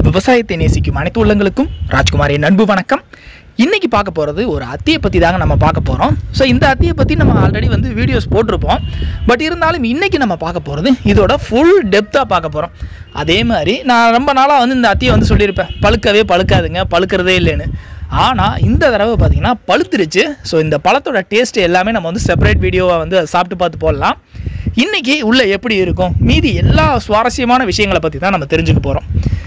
விவசாயத்தை நேசிக்கும் அனைத்து உள்ளங்களுக்கும் ராஜ்குமாரின் அன்பு வணக்கம் இன்னைக்கு பார்க்க போகிறது ஒரு அத்தியை பற்றி தாங்க நம்ம பார்க்க போகிறோம் ஸோ இந்த அத்தியை பற்றி நம்ம ஆல்ரெடி வந்து வீடியோஸ் போட்டிருப்போம் பட் இருந்தாலும் இன்னைக்கு நம்ம பார்க்க போகிறது இதோட ஃபுல் டெப்த்தாக பார்க்க போகிறோம் அதே மாதிரி நான் ரொம்ப நாளாக வந்து இந்த அத்தியை வந்து சொல்லியிருப்பேன் பழுக்கவே பழுக்காதுங்க பழுக்கிறதே இல்லைன்னு ஆனால் இந்த தடவை பார்த்தீங்கன்னா பழுத்துருச்சு ஸோ இந்த பழத்தோட டேஸ்ட் எல்லாமே நம்ம வந்து செப்பரேட் வீடியோவாக வந்து அதை சாப்பிட்டு பார்த்து போடலாம் இன்னைக்கு உள்ள எப்படி இருக்கும் மீதி எல்லா சுவாரஸ்யமான விஷயங்களை பற்றி தான் நம்ம தெரிஞ்சுக்க போகிறோம்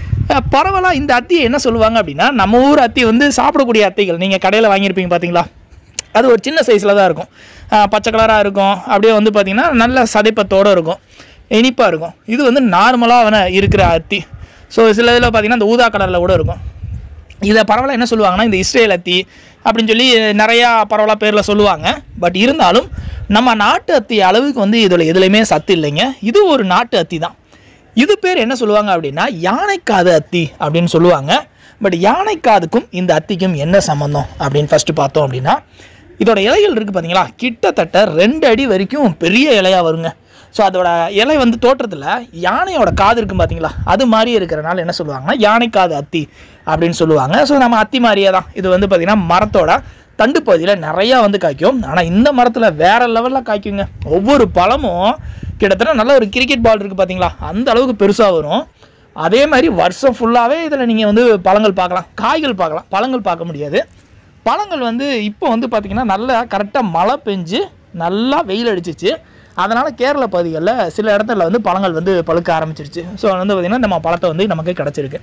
பரவலாக இந்த அத்தியை என்ன சொல்லுவாங்க அப்படின்னா நம்ம ஊர் அத்தி வந்து சாப்பிடக்கூடிய அத்திகள் நீங்கள் கடையில் வாங்கியிருப்பீங்க பார்த்தீங்களா அது ஒரு சின்ன சைஸில் தான் இருக்கும் அஹ் பச்சை கலராக இருக்கும் அப்படியே வந்து பார்த்திங்கன்னா நல்ல சதைப்பத்தோடு இருக்கும் இனிப்பாக இருக்கும் இது வந்து நார்மலாக இருக்கிற அத்தி ஸோ சில இதில் பார்த்திங்கன்னா இந்த ஊதா கலரில் கூட இருக்கும் இதை பரவலாக என்ன சொல்லுவாங்கன்னா இந்த இஸ்ரேல் அத்தி அப்படின்னு சொல்லி நிறையா பரவலாக பேரில் சொல்லுவாங்க பட் இருந்தாலும் நம்ம நாட்டு அத்தி அளவுக்கு வந்து இதில் எதுலையுமே சத்து இல்லைங்க இது ஒரு நாட்டு அத்தி தான் இது பேர் என்ன சொல்லுவாங்க அப்படின்னா யானைக்காது அத்தி அப்படின்னு சொல்லுவாங்க பட் யானைக்காதுக்கும் இந்த அத்திக்கும் என்ன சம்மந்தம் அப்படின்னு ஃபஸ்ட்டு பார்த்தோம் அப்படின்னா இதோட இலைகள் இருக்குது பார்த்தீங்களா கிட்டத்தட்ட ரெண்டு அடி வரைக்கும் பெரிய இலையாக வருங்க ஸோ அதோட இலை வந்து தோற்றத்தில் யானையோட காது இருக்கும் பார்த்தீங்களா அது மாதிரி இருக்கிறனால என்ன சொல்லுவாங்கன்னா யானைக்காது அத்தி அப்படின்னு சொல்லுவாங்க ஸோ நம்ம அத்தி மாதிரியே தான் இது வந்து பார்த்திங்கன்னா மரத்தோட தண்டு பகுதியில் நிறையா வந்து காய்க்கும் ஆனால் இந்த மரத்தில் வேறு லெவலில் காய்க்குங்க ஒவ்வொரு பழமும் கிட்டத்தட்ட நல்ல ஒரு கிரிக்கெட் பால் இருக்குது பார்த்தீங்களா அந்த அளவுக்கு பெருசாக வரும் அதே மாதிரி வருஷம் ஃபுல்லாகவே இதில் நீங்கள் வந்து பழங்கள் பார்க்கலாம் காய்கள் பார்க்கலாம் பழங்கள் பார்க்க முடியாது பழங்கள் வந்து இப்போ வந்து பார்த்திங்கன்னா நல்லா கரெக்டாக மழை பெஞ்சு நல்லா வெயில் அடிச்சிச்சு அதனால் கேரள பகுதிகளில் சில இடத்துல வந்து பழங்கள் வந்து பழுக்க ஆரம்பிச்சிருச்சு ஸோ வந்து பார்த்திங்கன்னா நம்ம பழத்தை வந்து நமக்கு கிடச்சிருக்கு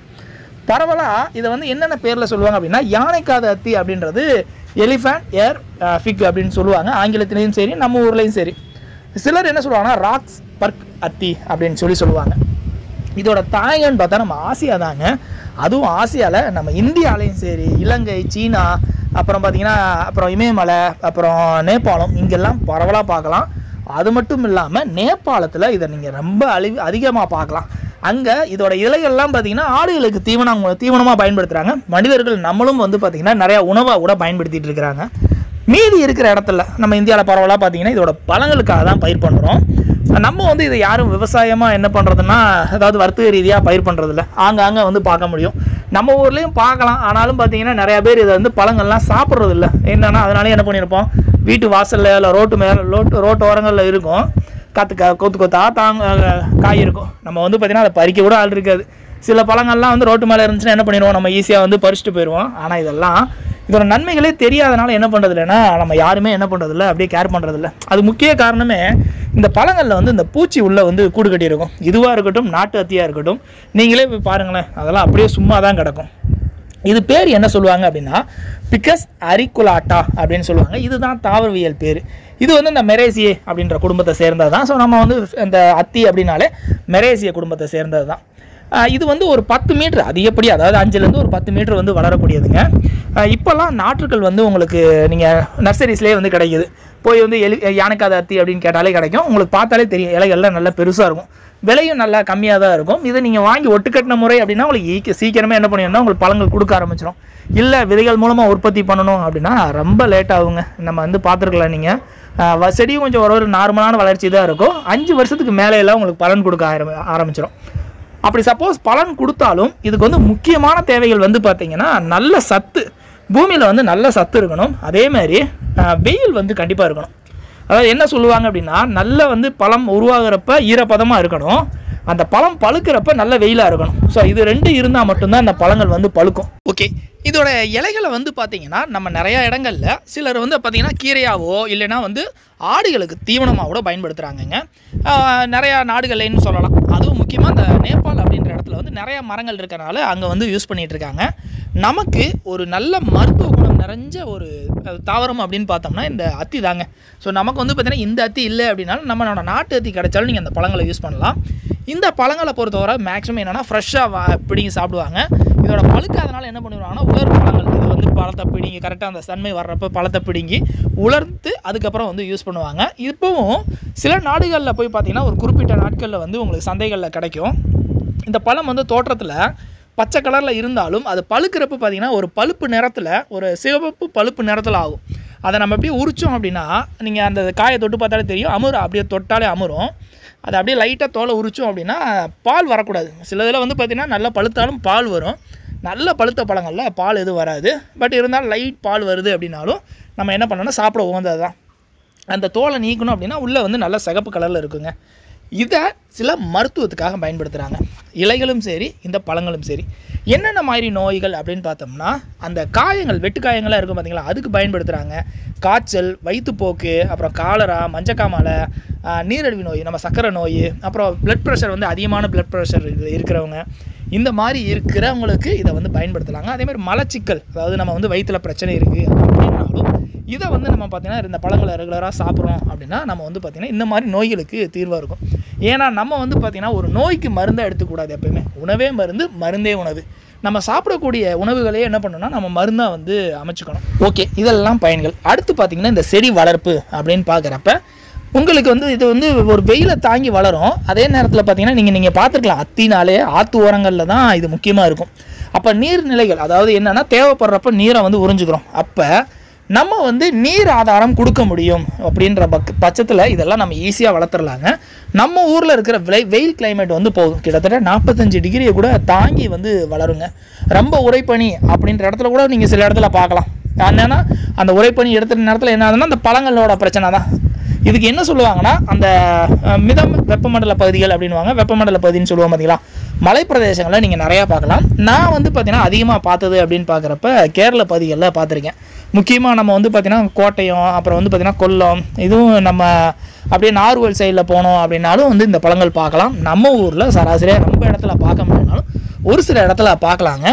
பரவலாக இதை வந்து என்னென்ன பேரில் சொல்லுவாங்க அப்படின்னா யானைக்காத அத்தி அப்படின்றது எலிஃபண்ட் ஏர் ஃபிக் அப்படின்னு சொல்லுவாங்க ஆங்கிலத்திலையும் சரி நம்ம ஊர்லேயும் சரி சிலர் என்ன சொல்லுவாங்கன்னா ராக்ஸ் பர்க் அத்தி அப்படின்னு சொல்லி சொல்லுவாங்க இதோட தாயகன்னு பார்த்தா நம்ம ஆசியா தாங்க அதுவும் ஆசியாவில் நம்ம இந்தியாலையும் சரி இலங்கை சீனா அப்புறம் பார்த்திங்கன்னா அப்புறம் இமயமலை அப்புறம் நேபாளம் இங்கெல்லாம் பரவலாக பார்க்கலாம் அது மட்டும் இல்லாமல் நேபாளத்தில் இதை நீங்கள் ரொம்ப அழி அதிகமாக பார்க்கலாம் அங்கே இதோட இலைகள்லாம் பார்த்தீங்கன்னா ஆடுகளுக்கு தீவனம் தீவனமாக பயன்படுத்துகிறாங்க மனிதர்கள் நம்மளும் வந்து பார்த்திங்கன்னா நிறையா உணவாக கூட பயன்படுத்திட்டு இருக்கிறாங்க மீதி இருக்கிற இடத்துல நம்ம இந்தியாவில் பரவலாக பார்த்தீங்கன்னா இதோட பழங்களுக்காக தான் பயிர் பண்ணுறோம் நம்ம வந்து இதை யாரும் விவசாயமாக என்ன பண்ணுறதுன்னா அதாவது வர்த்தக ரீதியாக பயிர் பண்ணுறதில்ல ஆங்காங்கே வந்து பார்க்க முடியும் நம்ம ஊர்லேயும் பார்க்கலாம் ஆனாலும் பார்த்தீங்கன்னா நிறையா பேர் இதை வந்து பழங்கள்லாம் சாப்பிட்றதில்ல என்னன்னா அதனால என்ன பண்ணியிருப்போம் வீட்டு வாசலில் இல்லை ரோட்டு மேலே ரோட்டு ரோட்டு ஓரங்களில் இருக்கும் காத்து கா கொத்து கொத்தா தாங்க காய் இருக்கும் நம்ம வந்து பார்த்திங்கன்னா அதை பறிக்க கூட ஆள் இருக்காது சில பழங்கள்லாம் வந்து ரோட்டு மேலே இருந்துச்சுன்னா என்ன பண்ணிடுவோம் நம்ம ஈஸியாக வந்து பறிச்சுட்டு போயிடுவோம் ஆனால் இதெல்லாம் இதோட நன்மைகளே தெரியாதனால என்ன பண்ணுறது இல்லைன்னா நம்ம யாருமே என்ன பண்ணுறதில்ல அப்படியே கேர் பண்ணுறதில்ல அது முக்கிய காரணமே இந்த பழங்களில் வந்து இந்த பூச்சி உள்ளே வந்து கூடு கட்டியிருக்கும் இதுவாக இருக்கட்டும் நாட்டு அத்தியாக இருக்கட்டும் நீங்களே போய் பாருங்களேன் அதெல்லாம் அப்படியே சும்மா தான் கிடக்கும் இது பேர் என்ன சொல்லுவாங்க அப்படின்னா பிக்கஸ் அரிக்குலாட்டா அப்படின்னு சொல்லுவாங்க இதுதான் தாவரவியல் பேர் இது வந்து இந்த மெரேசியே அப்படின்ற குடும்பத்தை சேர்ந்தது தான் ஸோ நம்ம வந்து இந்த அத்தி அப்படின்னாலே மெரேசிய குடும்பத்தை சேர்ந்தது தான் ஆஹ் இது வந்து ஒரு பத்து மீட்ரு அதிகப்படி அதாவது அஞ்சுலேருந்து ஒரு பத்து மீட்ரு வந்து வளரக்கூடியதுங்க ஆஹ் இப்போல்லாம் நாற்றுக்கள் வந்து உங்களுக்கு நீங்கள் நர்சரிஸ்லேயே வந்து கிடைக்குது போய் வந்து எலி யானைக்காத அத்தி அப்படின்னு கேட்டாலே கிடைக்கும் உங்களுக்கு பார்த்தாலே தெரியும் இலைகள்லாம் நல்லா பெருசாக இருக்கும் விலையும் நல்லா கம்மியாக தான் இருக்கும் இதை நீங்கள் வாங்கி ஒட்டுக்கட்டின முறை அப்படின்னா உங்களுக்கு ஈக்க சீக்கிரமே என்ன பண்ணிடும்னா உங்களுக்கு பழங்கள் கொடுக்க ஆரம்பிச்சிடும் இல்லை விதைகள் மூலமாக உற்பத்தி பண்ணணும் அப்படின்னா ரொம்ப லேட் ஆகுங்க நம்ம வந்து பார்த்துருக்கலாம் நீங்கள் செடியும் கொஞ்சம் ஒரு ஒரு நார்மலான வளர்ச்சி தான் இருக்கும் அஞ்சு வருஷத்துக்கு மேலே எல்லாம் உங்களுக்கு பலன் கொடுக்க ஆரம்பி ஆரம்பிச்சிடும் அப்படி சப்போஸ் பலன் கொடுத்தாலும் இதுக்கு வந்து முக்கியமான தேவைகள் வந்து பார்த்தீங்கன்னா நல்ல சத்து பூமியில் வந்து நல்ல சத்து இருக்கணும் அதே மாதிரி அஹ், வெயில் வந்து கண்டிப்பாக இருக்கணும் அதாவது என்ன சொல்லுவாங்க அப்படின்னா நல்ல வந்து பழம் உருவாகிறப்ப ஈரப்பதமாக இருக்கணும் அந்த பழம் பழுக்கிறப்ப நல்ல வெயிலாக இருக்கணும் ஸோ இது ரெண்டு இருந்தால் மட்டும்தான் அந்த பழங்கள் வந்து பழுக்கும் ஓகே இதோட இலைகளை வந்து பார்த்தீங்கன்னா நம்ம நிறையா இடங்கள்ல சிலர் வந்து பார்த்தீங்கன்னா கீரையாவோ இல்லைன்னா வந்து ஆடுகளுக்கு தீவனமாக கூட பயன்படுத்துகிறாங்கங்க நிறையா நாடுகள்லேன்னு சொல்லலாம் அதுவும் முக்கியமாக இந்த நேபாள் அப்படின்ற இடத்துல வந்து நிறையா மரங்கள் இருக்கறனால அங்கே வந்து யூஸ் பண்ணிட்டு இருக்காங்க நமக்கு ஒரு நல்ல மருத்துவ குணம் நிறைஞ்ச ஒரு அஹ், தாவரம் அப்படின்னு பார்த்தோம்னா இந்த அத்தி தாங்க ஸோ நமக்கு வந்து பார்த்தீங்கன்னா இந்த அத்தி இல்லை அப்படின்னாலும் நம்மளோட நாட்டு அத்தி கிடைச்சாலும் நீங்கள் அந்த பழங்களை யூஸ் பண்ணலாம் இந்த பழங்களை பொறுத்தவரை மேக்ஸிமம் என்னென்னா ஃப்ரெஷ்ஷாக பிடிங்கி சாப்பிடுவாங்க இதோட பழுக்காதனால என்ன பண்ணிடுவாங்கன்னா உலர் பழங்கள் இது வந்து பழத்தை பிடிங்கி கரெக்டாக அந்த தன்மை வர்றப்ப பழத்தை பிடுங்கி உலர்த்து அதுக்கப்புறம் வந்து யூஸ் பண்ணுவாங்க இப்போவும் சில நாடுகளில் போய் பார்த்தீங்கன்னா ஒரு குறிப்பிட்ட நாட்களில் வந்து உங்களுக்கு சந்தைகளில் கிடைக்கும் இந்த பழம் வந்து தோற்றத்தில் பச்சை கலரில் இருந்தாலும் அது பழுக்கிறப்ப பார்த்தீங்கன்னா ஒரு பழுப்பு நிறத்தில் ஒரு சிவப்பு பழுப்பு நிறத்தில் ஆகும் அதை நம்ம அப்படியே உரிச்சோம் அப்படின்னா நீங்கள் அந்த காயை தொட்டு பார்த்தாலே தெரியும் அமுரும் அப்படியே தொட்டாலே அமுரும் அதை அப்படியே லைட்டாக தோலை உரிச்சோம் அப்படின்னா பால் வரக்கூடாது சில இதில் வந்து பார்த்திங்கன்னா நல்லா பழுத்தாலும் பால் வரும் நல்ல பழுத்த பழங்களில் பால் எதுவும் வராது பட் இருந்தாலும் லைட் பால் வருது அப்படின்னாலும் நம்ம என்ன பண்ணோம்னா சாப்பிட உகந்தது தான் அந்த தோலை நீக்கணும் அப்படின்னா உள்ளே வந்து நல்ல சிகப்பு கலரில் இருக்குங்க இதை சில மருத்துவத்துக்காக பயன்படுத்துகிறாங்க இலைகளும் சரி இந்த பழங்களும் சரி என்னென்ன மாதிரி நோய்கள் அப்படின்னு பார்த்தோம்னா அந்த காயங்கள் வெட்டு காயங்களாக இருக்கும் பார்த்தீங்களா அதுக்கு பயன்படுத்துகிறாங்க காய்ச்சல் வயிற்றுப்போக்கு அப்புறம் காலரா மஞ்சக்காமலை ஆஹ், நீரிழிவு நோய் நம்ம சர்க்கரை நோய் அப்புறம் பிளட் ப்ரெஷர் வந்து அதிகமான பிளட் ப்ரெஷர் இருக்கிறவங்க இந்த மாதிரி இருக்கிறவங்களுக்கு இதை வந்து பயன்படுத்தலாங்க அதே மாதிரி மலச்சிக்கல் அதாவது நம்ம வந்து வயிற்றில் பிரச்சனை இருக்குது அப்படின்னாலும் இதை வந்து நம்ம பார்த்தீங்கன்னா இந்த பழங்களை ரெகுலராக சாப்பிட்றோம் அப்படின்னா நம்ம வந்து பார்த்திங்கன்னா இந்த மாதிரி நோய்களுக்கு தீர்வாக இருக்கும் ஏன்னா நம்ம வந்து பார்த்திங்கன்னா ஒரு நோய்க்கு மருந்தை எடுத்துக்கூடாது எப்பயுமே உணவே மருந்து மருந்தே உணவு நம்ம சாப்பிடக்கூடிய உணவுகளே என்ன பண்ணணும்னா நம்ம மருந்தாக வந்து அமைச்சுக்கணும் ஓகே இதெல்லாம் பயன்கள் அடுத்து பார்த்திங்கன்னா இந்த செடி வளர்ப்பு அப்படின்னு பார்க்குறப்ப உங்களுக்கு வந்து இது வந்து ஒரு வெயிலை தாங்கி வளரும் அதே நேரத்தில் பார்த்தீங்கன்னா நீங்கள் நீங்கள் பார்த்துருக்கலாம் அத்தினாலே ஆற்று ஓரங்களில் தான் இது முக்கியமாக இருக்கும் அப்போ நீர்நிலைகள் அதாவது என்னென்னா தேவைப்படுறப்ப நீரை வந்து உறிஞ்சுக்கிறோம் அப்போ நம்ம வந்து நீர் ஆதாரம் கொடுக்க முடியும் அப்படின்ற பக் பட்சத்தில் இதெல்லாம் நம்ம ஈஸியாக வளர்த்துறலாங்க நம்ம ஊரில் இருக்கிற விளை வெயில் climate வந்து போகும் கிட்டத்தட்ட நாற்பத்தஞ்சு டிகிரியை கூட தாங்கி வந்து வளருங்க ரொம்ப உரைப்பனி அப்படின்ற இடத்துல கூட நீங்கள் சில இடத்துல பார்க்கலாம் என்னன்னா அந்த உரைப்பனி எடுத்துகிற நேரத்தில் என்ன ஆகுதுன்னா அந்த பழங்களோட பிரச்சனை தான் இதுக்கு என்ன சொல்லுவாங்கன்னா அந்த அஹ், மிதம் வெப்பமண்டல பகுதிகள் அப்படின்வாங்க வெப்பமண்டல பகுதின்னு சொல்லுவோம் பார்த்தீங்களா மலைப்பிரதேசங்களில் நீங்கள் நிறையா பார்க்கலாம் நான் வந்து பார்த்தீங்கன்னா அதிகமாக பார்த்தது அப்படின்னு பார்க்குறப்ப கேரள பகுதிகளில் பார்த்துருக்கேன் முக்கியமாக நம்ம வந்து பார்த்தீங்கன்னா கோட்டயம் அப்புறம் வந்து பார்த்தீங்கன்னா கொல்லம் இதுவும் நம்ம அப்படியே நார்வல் சைடில் போனோம் அப்படின்னாலும் வந்து இந்த பழங்கள் பார்க்கலாம் நம்ம ஊரில் சராசரியாக ரொம்ப இடத்துல பார்க்க முடியலனாலும் ஒரு சில இடத்துல பார்க்கலாங்க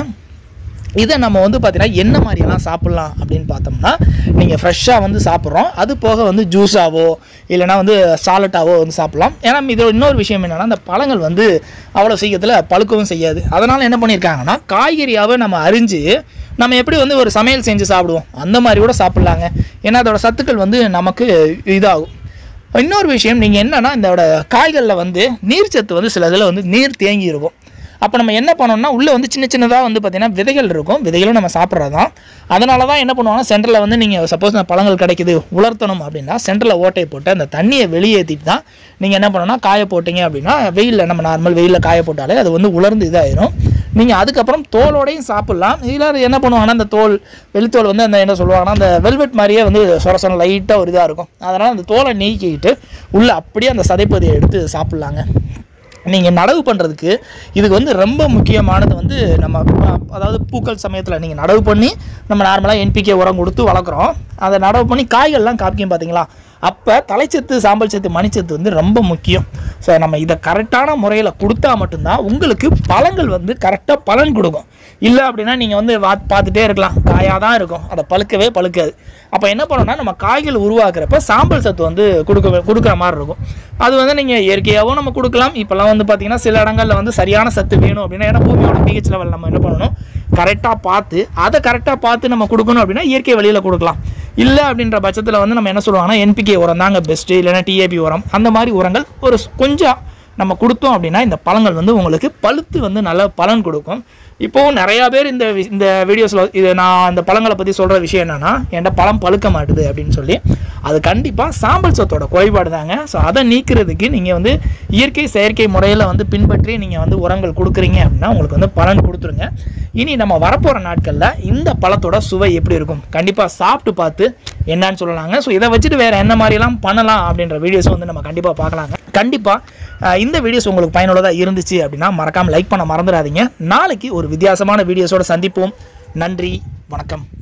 இதை நம்ம வந்து பார்த்தீங்கன்னா என்ன மாதிரியெல்லாம் சாப்பிட்லாம் அப்படின்னு பார்த்தோம்னா நீங்கள் ஃப்ரெஷ்ஷாக வந்து சாப்பிட்றோம் அது போக வந்து ஜூஸாவோ இல்லைனா வந்து சாலட்டாவோ வந்து சாப்பிட்லாம் ஏன்னா இது இன்னொரு விஷயம் என்னென்னா அந்த பழங்கள் வந்து அவ்வளோ சீக்கிரத்தில் பழுக்கவும் செய்யாது அதனால் என்ன பண்ணியிருக்காங்கன்னா காய்கறியாகவே நம்ம அரிஞ்சு நம்ம எப்படி வந்து ஒரு சமையல் செஞ்சு சாப்பிடுவோம் அந்த மாதிரி கூட சாப்பிட்லாங்க ஏன்னா அதோட சத்துக்கள் வந்து நமக்கு இதாகும் இன்னொரு விஷயம் நீங்கள் என்னன்னா இதோட காய்களில் வந்து நீர்ச்சத்து வந்து சில இதில் வந்து நீர் தேங்கி இருக்கும் அப்போ நம்ம என்ன பண்ணோம்னா உள்ளே வந்து சின்ன சின்னதாக வந்து பார்த்திங்கன்னா விதைகள் இருக்கும் விதைகளும் நம்ம சாப்பிட்றது தான் அதனால தான் என்ன பண்ணுவாங்கன்னா சென்டரில் வந்து நீங்கள் சப்போஸ் அந்த பழங்கள் கிடைக்குது உலர்த்தணும் அப்படின்னா சென்டரில் ஓட்டையை போட்டு அந்த தண்ணியை வெளியேற்றிட்டு தான் நீங்கள் என்ன பண்ணணும்னா காய போட்டீங்க அப்படின்னா வெயிலில் நம்ம நார்மல் வெயிலில் காய போட்டாலே அது வந்து உலர்ந்து இதாயிரும் நீங்கள் அதுக்கப்புறம் தோலோடையும் சாப்பிட்லாம் இதில் என்ன பண்ணுவாங்கன்னா அந்த தோல் வெளித்தோல் வந்து அந்த என்ன சொல்லுவாங்கன்னா அந்த வெல்வெட் மாதிரியே வந்து சொர சொர லைட்டாக ஒரு இதாக இருக்கும் அதனால் அந்த தோலை நீக்கிக்கிட்டு உள்ளே அப்படியே அந்த சதைப்பதியை எடுத்து சாப்பிட்லாங்க நீங்கள் நடவு பண்ணுறதுக்கு இதுக்கு வந்து ரொம்ப முக்கியமானது வந்து நம்ம அஹ், அதாவது பூக்கள் சமயத்தில் நீங்கள் நடவு பண்ணி நம்ம நார்மலாக என்பிகே உரம் கொடுத்து வளர்க்குறோம் அதை நடவு பண்ணி காய்கள்லாம் காப்பிக்கும் பார்த்தீங்களா அப்போ தலைச்சத்து சாம்பல் சத்து மணிச்சத்து வந்து ரொம்ப முக்கியம் ஸோ நம்ம இதை கரெக்டான முறையில் கொடுத்தா மட்டும்தான் உங்களுக்கு பழங்கள் வந்து கரெக்டாக பலன் கொடுக்கும் இல்லை அப்படின்னா நீங்கள் வந்து வா பார்த்துட்டே இருக்கலாம் காயாக தான் இருக்கும் அதை பழுக்கவே பழுக்காது அப்போ என்ன பண்ணணும்னா நம்ம காய்கள் உருவாக்குறப்ப சாம்பல் சத்து வந்து கொடுக்க கொடுக்குற மாதிரி இருக்கும் அது வந்து நீங்கள் இயற்கையாகவும் நம்ம கொடுக்கலாம் இப்போல்லாம் வந்து பார்த்தீங்கன்னா சில இடங்களில் வந்து சரியான சத்து வேணும் அப்படின்னா ஏன்னா பூமியோட பிஹெச் லெவல் நம்ம என்ன பண்ணணும் கரெக்டாக பார்த்து அதை கரெக்டாக பார்த்து நம்ம கொடுக்கணும் அப்படின்னா இயற்கை வழியில் கொடுக்கலாம் இல்லை அப்படின்ற பட்சத்தில் வந்து நம்ம என்ன சொல்லுவாங்கன்னா என்பிகே உரம் தாங்க பெஸ்ட்டு இல்லைன்னா டிஏபி உரம் அந்த மாதிரி உரங்கள் ஒரு ஸ்- கொஞ்சம் நம்ம கொடுத்தோம் அப்படின்னா இந்த பழங்கள் வந்து உங்களுக்கு பழுத்து வந்து நல்ல பலன் கொடுக்கும் இப்போவும் நிறையா பேர் இந்த வி- இந்த வீடியோஸில் இது நான் அந்த பழங்களை பற்றி சொல்கிற விஷயம் என்னென்னா என்கிட்ட பழம் பழுக்க மாட்டுது அப்படின்னு சொல்லி அது கண்டிப்பாக சாம்பல் சத்தோட குறைபாடு தாங்க ஸோ அதை நீக்கிறதுக்கு நீங்கள் வந்து இயற்கை செயற்கை முறையில் வந்து பின்பற்றி நீங்கள் வந்து உரங்கள் கொடுக்குறீங்க அப்படின்னா உங்களுக்கு வந்து பலன் கொடுத்துருங்க இனி நம்ம வரப்போகிற நாட்களில் இந்த பழத்தோட சுவை எப்படி இருக்கும் கண்டிப்பாக சாப்பிட்டு பார்த்து என்னன்னு சொல்லலாங்க ஸோ இதை வச்சுட்டு வேறு என்ன மாதிரிலாம் பண்ணலாம் அப்படின்ற வீடியோஸும் வந்து நம்ம கண்டிப்பாக பார்க்கலாங்க கண்டிப்பாக இந்த வீடியோஸ் உங்களுக்கு பயனுள்ளதாக இருந்துச்சு அப்படின்னா மறக்காமல் லைக் பண்ண மறந்துடாதீங்க நாளைக்கு ஒரு வித்தியாசமான வீடியோஸோட சந்திப்போம் நன்றி வணக்கம்